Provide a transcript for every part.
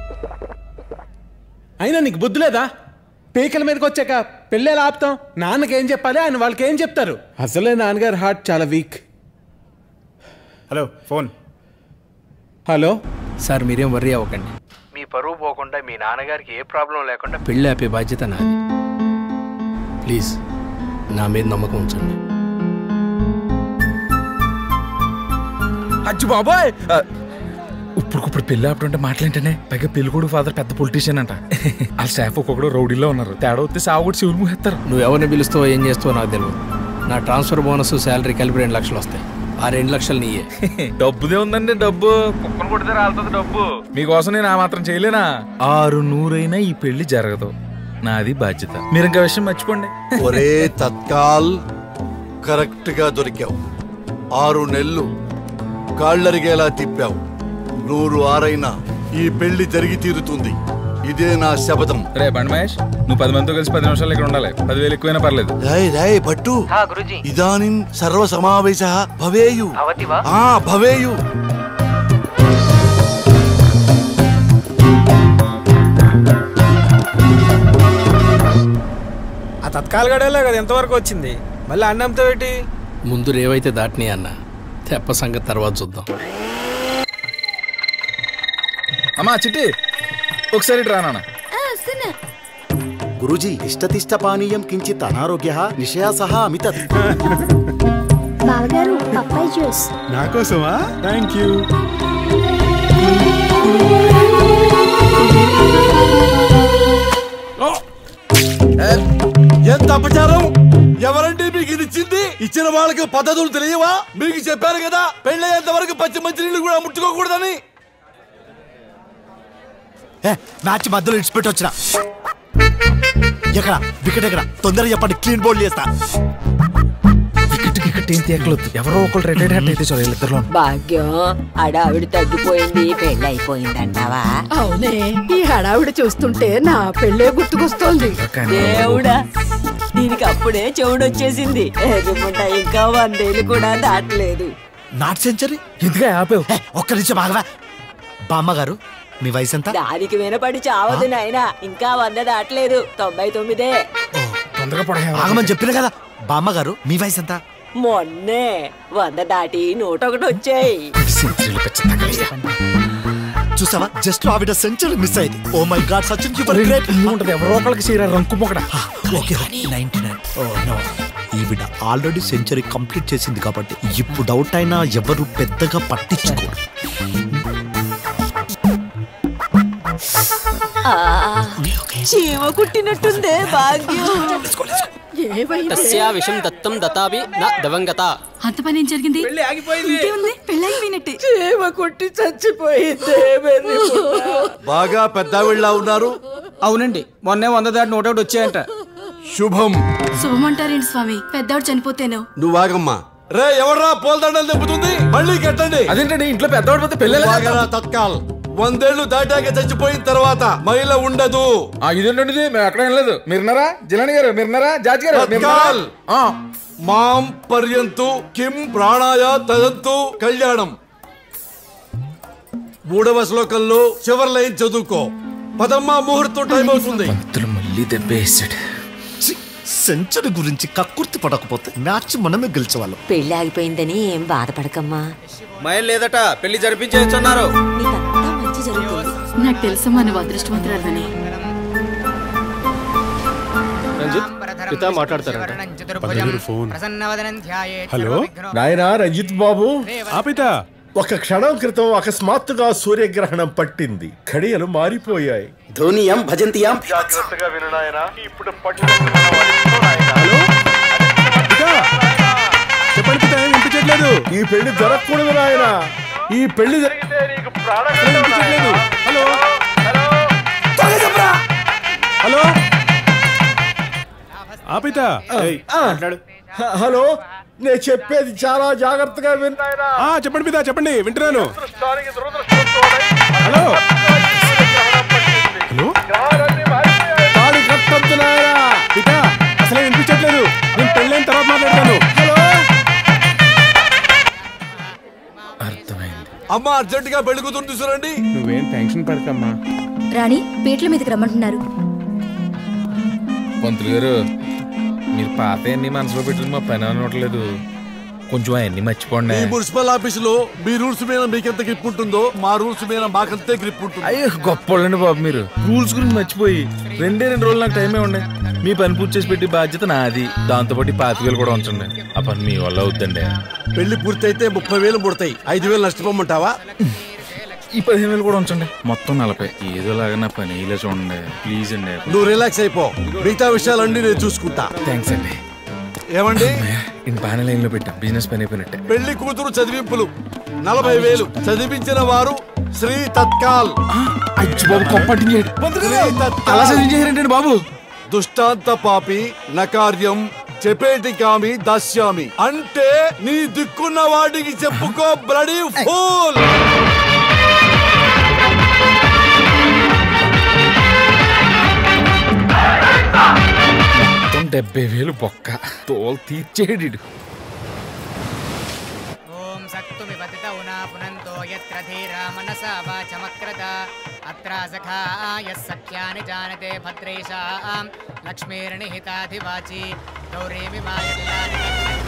అయినా నీకు బుద్ధి లేదా పీకల మీదకి వచ్చాక పెళ్ళేలా ఆపుతాం నాన్నకి ఏం చెప్పాలి ఆయన వాళ్ళకి ఏం చెప్తారు అసలే నాన్నగారు హార్ట్ చాలా weak hello phone hello sir మీరేం వర్రీ అవ్వకండి మీ పరువు పోకుండా మీ నాన్నగారికి ఏ ప్రాబ్లం లేకుండా పెళ్ళి ఆపే బాధ్యత నాది ప్లీజ్ నా మీద నమ్మకం ఉంచండి అచ్చి బాబాయ్ ఇప్పుడుకిప్పుడు పెళ్లి ఆపుతుంటే మాటలేంటనే పైగా పెళ్లి కూడా ఫాదర్ పెద్ద పొలిటీషియన్ అంట ఆ స్టాఫ్ ఒక్కొక్కడు రౌడీలో ఉన్నారు తేడా వస్తే సాగు కూడా శివులు మూహేస్తారు నువ్వు ఎవరిని పిలుస్తావో ఏం చేస్తావో నాకు తెలియదు నా ట్రాన్స్ఫర్ బోనస్ శాలరీ కలిపి రెండు లక్షలు వస్తాయి ఆ రెండు లక్షలు నీయే డబ్బుదే ఉందండి డబ్బు కుక్కను కొడితే రాలుతుంది డబ్బు మీకోసం నేను ఆ మాత్రం చేయలేనా ఆరు నూరైనా ఈ పెళ్లి జరగదు నాది బాధ్యత మీరు ఇంకా విషయం మర్చిపోండి ఒరే తత్కాల్ కరెక్ట్ గా దొరికావు ఆరు నెలలు కాళ్ళరిగేలా తిప్పావు నూరు ఆరైనా ఈ పెళ్లి జరిగి తీరుతుంది ఇదే నా శపథం రే బండి మహేష్ నువ్వు పది మందితో కలిసి పది నిమిషాలు ఇక్కడ ఉండాలి పదివేలు ఎక్కువైనా పర్లేదు రాయ్ రాయ్ భట్టు ఇదానిం సర్వ సమావేశ భవేయు ఆ భవేయు ఆ తత్కాల గడేలే కదా ఎంతవరకు వచ్చింది మళ్ళీ అన్నంతో ఏంటి ముందు రేవైతే దాటిని అన్న తెప్ప సంగతి తర్వాత చూద్దాం అమ్మా చిట్టి ఒకసారి ఇటు రా నాన్న గురుజీ ఇష్టతిష్టపానీయం కించిత్ అనారోగ్య నిషయా సహా అమితత్ బావగారు పప్పాయి జ్యూస్ నా కోసమా థ్యాంక్ యూ ఎంత అపచారం ఎవరండి మీకు ఇది ఇచ్చింది ఇచ్చిన వాళ్ళకి పద్ధతులు తెలియవా మీకు చెప్పారు కదా పెళ్ళయ్యేంత వరకు పచ్చి మంచి నీళ్ళు కూడా ముట్టుకోకూడదని మ్యాచ్ మధ్యలో ఇడిచిపెట్టి వచ్చిన ఎక్కడ వికెట్ ఎక్కడ తొందరగా చెప్పండి క్లీన్ బౌల్ చేస్తా వికెట్ వికెట్ ఏం తీయకలేదు ఎవరో ఒకరు రిటైర్డ్ హెడ్ అయితే చాలు వీళ్ళిద్దరిలో భాగ్యం ఆడావిడ తగ్గిపోయింది పెళ్ళి అయిపోయిందంటావా అవునే ఈ హడావిడి చూస్తుంటే నా పెళ్ళే గుర్తుకొస్తోంది దేవుడా దీనికి అప్పుడే చెవుడొచ్చేసింది ఎర్రముండ ఇంకా వందేళ్ళు కూడా దాటలేదు నాట్ సెంచరీ ఎందుగా ఆపేవు ఒక్క నిమిషం ఆగవా బామ్మ గారు మీ వయసు ఎంత దానికి వినపడి చావదు నాయనా ఇంకా వంద దాటలేదు తొంభై తొమ్మిదే తొందరగా పడే ఆగమని చెప్పిన కదా బామ్మ గారు మీ వయసు ఎంత మొన్నే వంద దాటి నూట ఒకటి వచ్చాయి చూసావా జస్ట్ ఆవిడ సెంచరీ మిస్ అయింది oh my god Sachin super great ఉంటది ఎవరో ఒకరికి చీర రంకు మొకడ okay ninety nine oh no ఈవిడ ఆల్రెడీ సెంచరీ కంప్లీట్ చేసింది కాబట్టి ఇప్పుడు డౌట్ అయినా ఎవరు పెద్దగా పట్టించుకోరు ఆ, చీమ కుట్టినట్టుందే భాగ్యం ఏమైంది విషం దత్తం దతాభి నా దవంగత అంత పని ఏం జరిగింది పెళ్ళి ఆగిపోయింది ఇంకేముంది పెళ్ళైపోయినట్టే చీమ కుట్టి చచ్చిపోయిందే వెర్రి పుట్ట. బాగా పెద్దావిళ్ళ ఉన్నారు అవునండి మొన్నే వంద దాటి నూట ఒకటి వచ్చాయంట శుభం శుభమంటారేంటి స్వామి పెద్దవాడు చనిపోతేను నువ్వు ఆగమ్మా రే ఎవర్రా పోల్దండలు తెప్పుతుంది మళ్ళీ కట్టండి అదేంటండి ఇంట్లో పెద్దవాడు పోతే పెళ్ళి బాగా తత్కాల్ వందేళ్లు దాటాక చచ్చిపోయిన తర్వాత మహిళ ఉండదు ఇదేంటండి ఇది? మేము ఎక్కడ లేదు మీరున్నారా జిలాని గారు మీరున్నారా జార్జ్ గారు మీరున్నారా? తత్కాల్ ఆ, మాం పర్యంతు కిం ప్రాణాయ తదంతు కళ్యాణం మూడవ శ్లోకంలో చివరి లైన్ చదువుకో పదమ్మా ముహూర్తం టైం అవుతుంది పంతులు మళ్ళీ దెబ్బేసాడు సెంచరీ గురించి కక్కుర్తి పడకపోతే మ్యాచ్ మనమే గెలిచేవాళ్ళం పెళ్ళి ఆగిపోయిందని ఏం బాధపడకమ్మా మైల్ లేదట పెళ్లి జరిపించేస్తున్నారు నీకంతా మంచి జరుగుతుంది నాకు తెలుసమ్మా నువ్వు అదృష్టవంతురాలని హలో నాయనా రంజిత్ బాబు ఆపిత ఒక క్షణం క్రితం అకస్మాత్తుగా సూర్యగ్రహణం పట్టింది ఘడియలు మారిపోయాయి ధోనియం భజంతియం జాగ్రత్తగా వినడాయనా ఇప్పుడు చెప్పండి పిత వినిపించట్లేదు ఈ పెళ్లి జరగకూడదు నాయన ఈ పెళ్లి జరిగితే నీకు వినిపించట్లేదు హలో హలో ఆపిత హలో నేను చెప్పేది చాలా జాగ్రత్తగా విన్నాయన చెప్పండి పిత చెప్పండి వింటున్నాను హలో హలో తాళి కట్టొద్దు నాయనా పిత అసలే వినిపించట్లేదు నేను పెళ్ళైన తర్వాత మాట్లాడతాను హలో అర్థమైంది అమ్మ అర్జెంట్ గా పెళ్లి కూతురు తీసుకురండి నువ్వేం టెన్షన్ పడకమ్మా రాణి పీటల మీదకి రమ్మంటున్నారు పంతులు గారు మీరు పాత అన్ని మనసులో పెట్టుకుని మా పని అనట్లేదు కొంచెం అవన్నీ మర్చిపోండి ఈ మున్సిపల్ ఆఫీసులో మీ రూల్స్ మీద మీకెంత గ్రిప్ ఉంటుందో మా రూల్స్ మీద మాకంతే గ్రిప్ ఉంటుంది అయ్యో గొప్పోళ్ళండి బాబు మీరు రూల్స్ గురించి మర్చిపోయి రెండే రెండు రోజులు నాకు టైమే ఉండే మీ పని పూర్తి చేసి పెట్టి బాధ్యత నాది దాంతోపాటు ఈ పాతికేలు కూడా ఉంచండి ఆ పని మీ వల్ల అవుద్దండి పెళ్లి పూర్తయితే ముప్పై వేలు ముడతాయి ఐదు వేలు నష్టపోమంటావా ఈ పదిహేను వేలు కూడా ఉంచండి మొత్తం నలభై ఏదోలాగా నా పని ఇలా చూడండి ప్లీజ్ అండి నువ్వు రిలాక్స్ అయిపో మిగతా విషయాలన్నీ నేను చూసుకుంటా థ్యాంక్స్ అండి ఏమండి నేను బాగానే లైన్లో పెట్టాం బిజినెస్ పని అయిపోయినట్టే పెళ్లి కూతురు చదివింపులు నలభై వేలు చదివించిన వారు శ్రీ తత్కాల్ బాబు కొప్పటి శ్రీ తత్కాల్. అలా చదివించేసారేంటండి బాబు దుష్టాంత పాపి నకార్యం చెప్పేటి కామి దాస్యామి అంటే నీ దిక్కున్న వాటికి చెప్పుకో బ్లడీ ఫూల్ మొత్తం డెబ్బై వేలు బొక్క తోలు తీర్చేడు ఈడు. ఓం సక్తుమిపతిత ఉనా పునంతో యత్ర ధీరా మనసా వాచమక్రత అత్ర సఖా యస్ సఖ్యాని జానతే భద్రేషాం లక్ష్మీర్నిహితాధివాచి గౌరీమి మాయలాని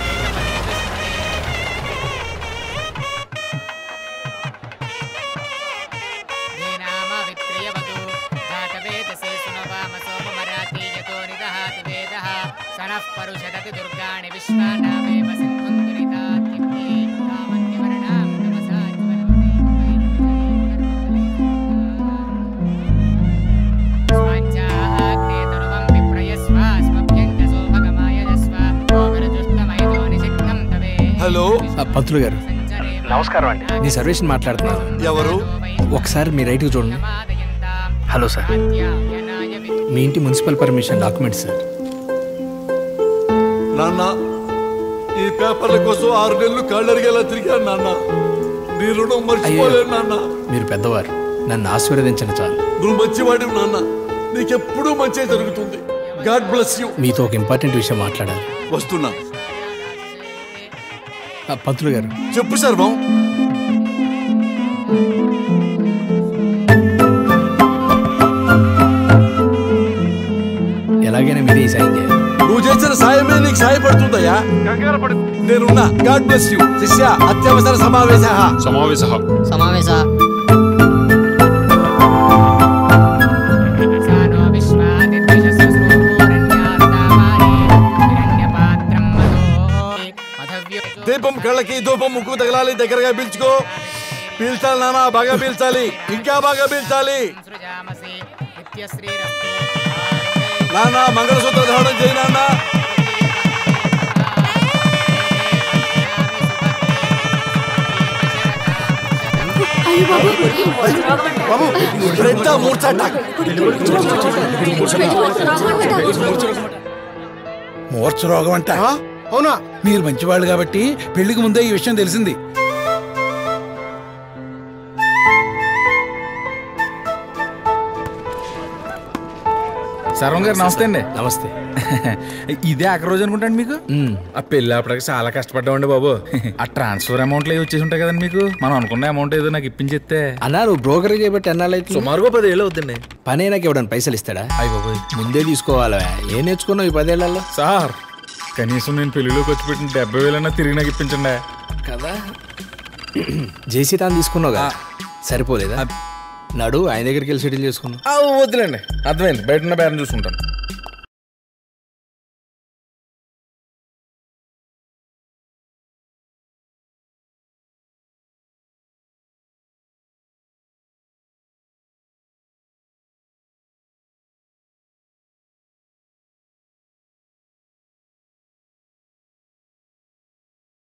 దీనామవిత్రియవతు జాతవేదసే సునవామ సోమమరాతి యతో నిదహాతి వేదః సనః పరుషదతి దుర్గాణి విశ్వానామేవ సింధుం దురితాత్యక్తి కామన్యవర్ణాం తమసా స్వాంఛాగ్నే తరువం విప్రయస్వ స్మభ్యంకసో భగమాయజస్వ ఓమిరజుష్టమైదో నిషిక్తం తవే హలో ఆ, పంతులు గారు నమస్కారం అండి నీ సర్వేషన్ మాట్లాడుతున్నాను ఎవరు ఒకసారి మీ రైట్కి చూడండి హలో సార్ మీ ఇంటి మున్సిపల్ పర్మిషన్ డాక్యుమెంట్ సార్ నాన్న ఈ పేపర్ల కోసం ఆరు నెలలు కాళ్ళరిగేలా తిరిగాను నాన్న నీ రుణం మర్చిపోలేను నాన్న మీరు పెద్దవారు నన్ను ఆశీర్వదించండి చాలు నువ్వు మంచివాడివి నాన్న నీకెప్పుడూ మంచి జరుగుతుంది గాడ్ బ్లెస్ యూ మీతో ఒక ఇంపార్టెంట్ విషయం మాట్లాడాలి వస్తున్నా ఆ, పంతులు గారు చెప్పు సర్వం ఎలాగైనా మీరే ఈ సాయం చేయాలి నువ్వు చేసిన సాయమే నీకు సాయపడుతుందయ్యా నేనున్నా గాడ్ బ్లెస్ యూ శిష్య అత్యవసర సమావేశ సమావేశ సమావేశ సానో విశ్వాదిత్యశస్రూరణ్యాస్తావారే హిరణ్యపాత్రం మదో మధవ్యో దీపం కళ్ళకి ధూపం ముక్కు తగలాలి దగ్గరగా పీల్చుకో పీల్చాలి నాన్న బాగా పీల్చాలి ఇంకా బాగా పీల్చాలి సృజామసి నిత్యశ్రీరస్తు నాన్న మంగళసూత్ర ధారణం చేయి నాన్న బాబు ఇప్పుడెంత మూర్ఛ అటాక్ మూర్ఛ రోగం అంట అవునా మీరు మంచివాళ్ళు కాబట్టి పెళ్లికి ముందే ఈ విషయం తెలిసింది సర్వం గారు నమస్తే అండి నమస్తే ఇదే ఆఖరి రోజు అనుకుంటాను మీకు ఆ పెళ్లి అప్పటికి చాలా కష్టపడ్డామండి బాబు ఆ ట్రాన్స్ఫర్ అమౌంట్ ఏవి వచ్చేసి ఉంటాయి కదండి మీకు మనం అనుకున్న అమౌంట్ ఏదో నాకు ఇప్పించేస్తే అన్నా నువ్వు బ్రోకర్ చేయబట్టి ఎన్నాళ్ళైతే సుమారుగా పదేళ్ళు అవుతుంది పని అయినాక ఇవ్వడానికి పైసలు ఇస్తాడా అయ్యి బాబోయ్ ముందే తీసుకోవాలా ఏం నేర్చుకున్నావు ఈ పదేళ్లలో సార్ కనీసం నేను పెళ్లిలోకి వచ్చి పెట్టిన డెబ్బై వేలన్నా తిరిగి నాకు ఇప్పించండి కదా జేసీ తాను తీసుకున్నావుగా సరిపోలేదా నడు ఆయన దగ్గరికి వెళ్ళి సెటిల్ చేసుకున్నావు వద్దులేండి అర్థమైంది బయట ఉన్న బేరం చూసుకుంటాను